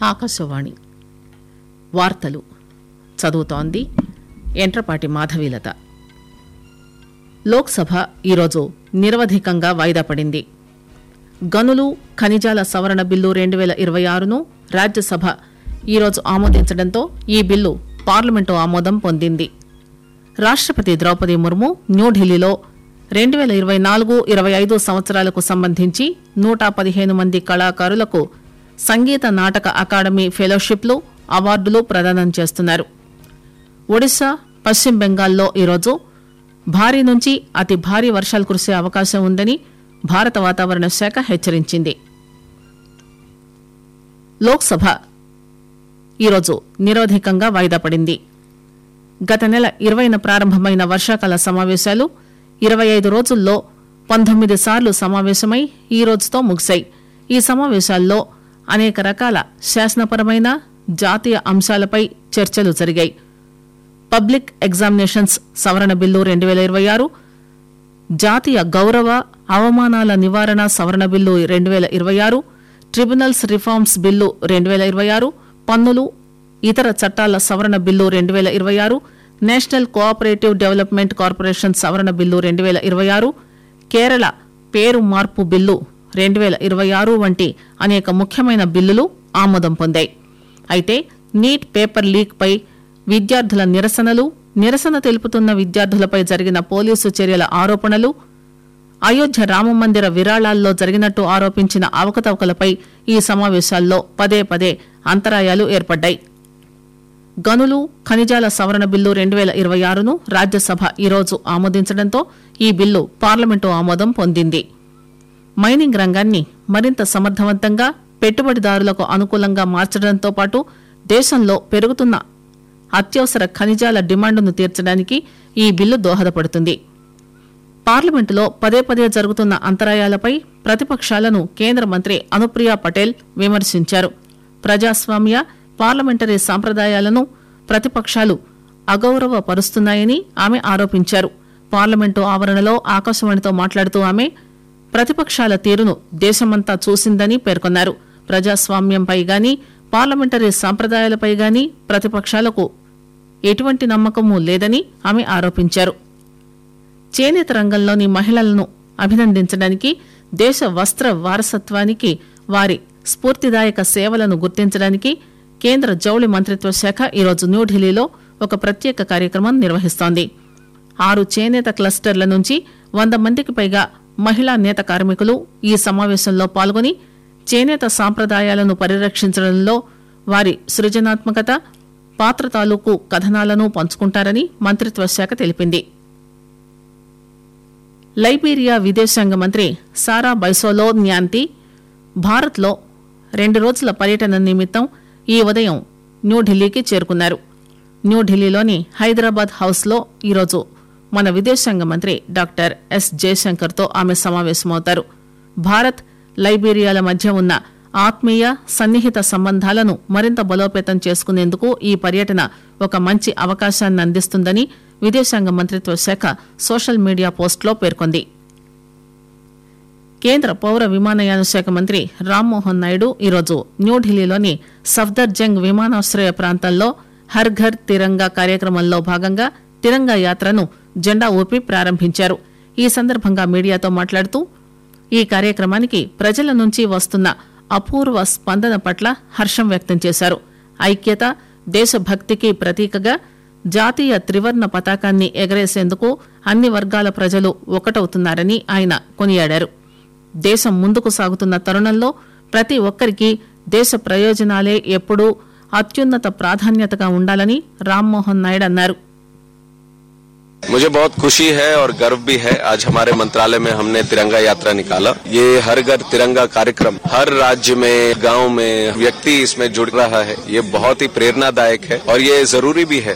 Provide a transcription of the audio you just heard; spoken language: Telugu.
ఆకాశవాణి వార్తలు చదువుతోంది ఎంట్రపాటి మాధవీలత లోక్సభ ఈరోజు నిరవధికంగా వాయిదా పడింది గనులు ఖనిజాల సవరణ బిల్లు రెండు వేల ఇరవై ఆరును రాజ్యసభ ఈరోజు ఆమోదించడంతో ఈ బిల్లు పార్లమెంటు ఆమోదం పొందింది రాష్టపతి ద్రౌపది ముర్ము న్యూఢిల్లీలో రెండు వేల ఇరవై నాలుగు ఇరవై ఐదు సంవత్సరాలకు సంబంధించి నూట పదిహేను మంది కళాకారులకు సంగీత నాటక అకాడమీ ఫెలోషిప్లు అవార్డులు ప్రదానం చేస్తున్నారు ఒడిశా పశ్చిమ బెంగాల్లో ఈరోజు భారీ నుంచి అతి భారీ వర్షాలు కురిసే అవకాశం ఉందని భారత వాతావరణ శాఖ హెచ్చరించింది లోక్సభ ఈరోజు నిరోధికంగా వాయిదా పడింది గత నెల ఇరవైన ప్రారంభమైన వర్షాకాల సమావేశాలు ఇరవై ఐదు రోజుల్లో పంతొమ్మిది సార్లు సమావేశమై ఈ రోజుతో ముగిశాయి ఈ సమావేశాల్లో అనేక రకాల శాసనపరమైన జాతీయ అంశాలపై చర్చలు జరిగాయి పబ్లిక్ ఎగ్జామినేషన్స్ సవరణ బిల్లు రెండు వేల ఇరవై ఆరు జాతీయ గౌరవ అవమానాల నివారణ సవరణ బిల్లు రెండు వేల ఇరవై ఆరు ట్రిబ్యునల్స్ రిఫార్మ్స్ బిల్లు రెండు వేల ఇరవై ఆరు పన్నులు ఇతర చట్టాల సవరణ బిల్లు రెండు వేల ఇరవై ఆరు నేషనల్ కోఆపరేటివ్ డెవలప్మెంట్ కార్పొరేషన్ సవరణ బిల్లు రెండు వేల ఇరవై ఆరు కేరళ పేరు మార్పు బిల్లు రెండు వేల ఇరవై ఆరు వంటి అనేక ముఖ్యమైన బిల్లులు ఆమోదం పొందాయి అయితే నీట్ పేపర్ లీక్ పై విద్యార్థుల నిరసనలు నిరసన తెలుపుతున్న విద్యార్థులపై జరిగిన పోలీసు చర్యల ఆరోపణలు అయోధ్య రామమందిర విరాళాల్లో జరిగినట్టు ఆరోపించిన అవకతవకలపై ఈ సమావేశాల్లో పదే పదే అంతరాయాలు ఏర్పడ్డాయి గనులు ఖనిజాల సవరణ బిల్లు రెండు వేల ఇరవై ఆరును రాజ్యసభ ఈరోజు ఆమోదించడంతో ఈ బిల్లు పార్లమెంటు ఆమోదం పొందింది మైనింగ్ రంగాన్ని మరింత సమర్థవంతంగా పెట్టుబడిదారులకు అనుకూలంగా మార్చడంతో పాటు దేశంలో పెరుగుతున్న అత్యవసర ఖనిజాల డిమాండ్ను తీర్చడానికి ఈ బిల్లు దోహదపడుతుంది పార్లమెంటులో పదే పదే జరుగుతున్న అంతరాయాలపై ప్రతిపక్షాలను కేంద్ర మంత్రి అనుప్రియ పటేల్ విమర్శించారు ప్రజాస్వామ్య పార్లమెంటరీ సాంప్రదాయాలను ప్రతిపక్షాలు అగౌరవపరుస్తున్నాయని ఆమె ఆరోపించారు పార్లమెంటు ఆవరణలో ఆకాశవాణితో మాట్లాడుతూ ఆమె ప్రతిపక్షాల తీరును దేశమంతా చూసిందని పేర్కొన్నారు ప్రజాస్వామ్యంపై గాని పార్లమెంటరీ సాంప్రదాయాలపై గాని ప్రతిపక్షాలకు ఎటువంటి నమ్మకమూ లేదని ఆమె ఆరోపించారు చేనేత రంగంలోని మహిళలను అభినందించడానికి దేశ వస్త్ర వారసత్వానికి వారి స్ఫూర్తిదాయక సేవలను గుర్తించడానికి కేంద్ర జౌళి మంత్రిత్వ శాఖ ఈరోజు న్యూఢిల్లీలో ఒక ప్రత్యేక కార్యక్రమం నిర్వహిస్తోంది ఆరు చేనేత క్లస్టర్ల నుంచి వంద మందికి పైగా మహిళా నేత కార్మికులు ఈ సమావేశంలో పాల్గొని చేనేత సాంప్రదాయాలను పరిరక్షించడంలో వారి సృజనాత్మకత పాత్ర తాలూకు కథనాలను పంచుకుంటారని మంత్రిత్వ శాఖ తెలిపింది లైబీరియా విదేశాంగ మంత్రి సారా బైసోలో న్యాంతి భారత్లో రెండు రోజుల పర్యటన నిమిత్తం ఈ ఉదయం న్యూఢిల్లీకి చేరుకున్నారు న్యూఢిల్లీలోని హైదరాబాద్ హౌస్లో ఈరోజు మన విదేశాంగ మంత్రి డాక్టర్ ఎస్ జయశంకర్తో ఆమె సమావేశమవుతారు భారత్ లైబీరియాల మధ్య ఉన్న ఆత్మీయ సన్నిహిత సంబంధాలను మరింత బలోపేతం చేసుకునేందుకు ఈ పర్యటన ఒక మంచి అవకాశాన్ని అందిస్తుందని విదేశాంగ మంత్రిత్వ శాఖ సోషల్ మీడియా పోస్టులో పేర్కొంది కేంద్ర పౌర విమానయాన శాఖ మంత్రి రామ్మోహన్ నాయుడు ఈరోజు న్యూఢిల్లీలోని సఫ్దర్జంగ్ విమానాశ్రయ ప్రాంతంలో హర్ ఘర్ తిరంగా కార్యక్రమంలో భాగంగా తిరంగా యాత్రను జెండా ఊపి ప్రారంభించారు ఈ సందర్భంగా మీడియాతో మాట్లాడుతూ ఈ కార్యక్రమానికి ప్రజల నుంచి వస్తున్న అపూర్వ స్పందన పట్ల హర్షం వ్యక్తం చేశారు ఐక్యత దేశభక్తికి ప్రతీకగా జాతీయ త్రివర్ణ పతాకాన్ని ఎగరేసేందుకు అన్ని వర్గాల ప్రజలు ఒకటవుతున్నారని ఆయన కొనియాడారు దేశం ముందుకు సాగుతున్న తరుణంలో ప్రతి ఒక్కరికి దేశ ప్రయోజనాలే ఎప్పుడూ అత్యున్నత ప్రాధాన్యతగా ఉండాలని రామ్మోహన్ నాయుడు అన్నారు मुझे बहुत खुशी है और गर्व भी है आज हमारे मंत्रालय में हमने तिरंगा यात्रा निकाला ये हर घर तिरंगा कार्यक्रम हर राज्य में गांव में व्यक्ति इसमें जुड़ रहा है ये बहुत ही प्रेरणादायक है और ये जरूरी भी है